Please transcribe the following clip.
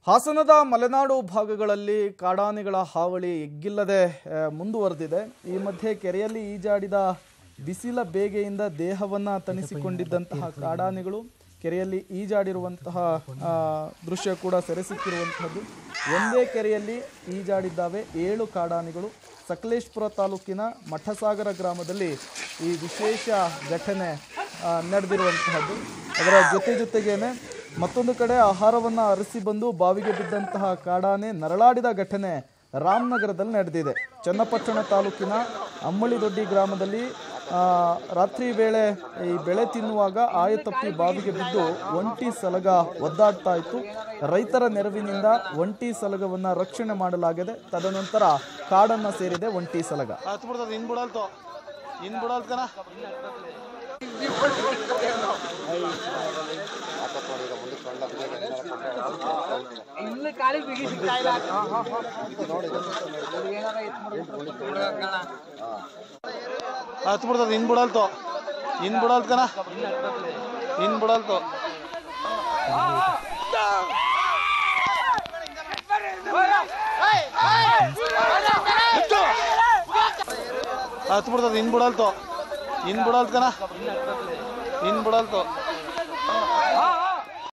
ಹಾಸನದ ಮಲೆನಾಡು ಭಾಗಗಳಲ್ಲಿ ಕಾಡಾನೆಗಳ ಹಾವಳಿ ಎಗ್ಗಿಲ್ಲದೆ ಆ, ಮುಂದುವರೆದಿದೆ ಈ ಮಧ್ಯೆ ಕೆರೆಯಲ್ಲಿ ಈಜಾಡಿದ ಬಿಸಿಲ ಬೇಗೆಯಿಂದ ದೇಹವನ್ನ ತಣಿಸಿಕೊಂಡಿದ್ದಂತಹ ಕಾಡಾನೆಗಳು ಕೆರೆಯಲ್ಲಿ ಈಜಾಡಿರುವಂತಹ ಆ, ದೃಶ್ಯ ಕೂಡ ಸೆರೆ ಸಿಕ್ಕಿರುವಂತಹದ್ದು ಒಂದೇ ಕೆರೆಯಲ್ಲಿ ಈಜಾಡಿದ್ದಾವೆ ಏಳು ಕಾಡಾನೆಗಳು ಸಕಲೇಶ್ಪುರ ತಾಲೂಕಿನ ಮಠಸಾಗರ ಗ್ರಾಮದಲ್ಲಿ ಈ ವಿಶೇಷ ಘಟನೆ ಆ, ನಡೆದಿರುವಂತಹದ್ದು ಅದರ ಜೊತೆ ಜೊತೆಗೇನೆ ಮತ್ತೊಂದು ಕಡೆ ಆಹಾರವನ್ನು ಅರಸಿ ಬಂದು ಬಾವಿಗೆ ಬಿದ್ದಂತಹ ಕಾಡಾನೆ ನರಳಾಡಿದ ಘಟನೆ ರಾಮನಗರದಲ್ಲಿ ನಡೆದಿದೆ ಚನ್ನಪಟ್ಟಣ ತಾಲೂಕಿನ ಅಮ್ಮಳಿದೊಡ್ಡಿ ಗ್ರಾಮದಲ್ಲಿ ಆ, ರಾತ್ರಿ ವೇಳೆ ಈ ಬೆಳೆ ತಿನ್ನುವಾಗ ಆಯತಪ್ಪಿ ಬಾವಿಗೆ ಬಿದ್ದು ಒಂಟಿ ಸಲಗ ಒದ್ದಾಡ್ತಾ ಇತ್ತು ರೈತರ ನೆರವಿನಿಂದ ಒಂಟಿ ಸಲಗವನ್ನ ರಕ್ಷಣೆ ಮಾಡಲಾಗಿದೆ ತದನಂತರ ಕಾಡನ್ನ ಸೇರಿದೆ ಒಂಟಿ ಸಲಗ ಹತ್ತು ಬಿಡ್ತದ ಇನ್ ಬಿಡಲ್ತು ಇನ್ ಬಿಡಲ್ತ ಕಣ ಇನ್ನು ಕಾಲಿ ಬಿಗಿ ಸಿಗ್ತಾ ಇಲ್ಲ ಏನಾರ ಹತ್ತು ಬಿಡ್ತದ ಇನ್ ಬಿಡಲ್ತು ಇನ್ ಬಿಡಲ್ತ ಕಣ ಇನ್ ಬಿಡಲ್ತು ಹತ್ತು ಬಿಡ್ತದ ಇನ್ ಬಿಡಲ್ತು ಇನ್ ಬಿಡಲ್ತ ಕಣ ಇನ್ ಬಿಡಲ್ತು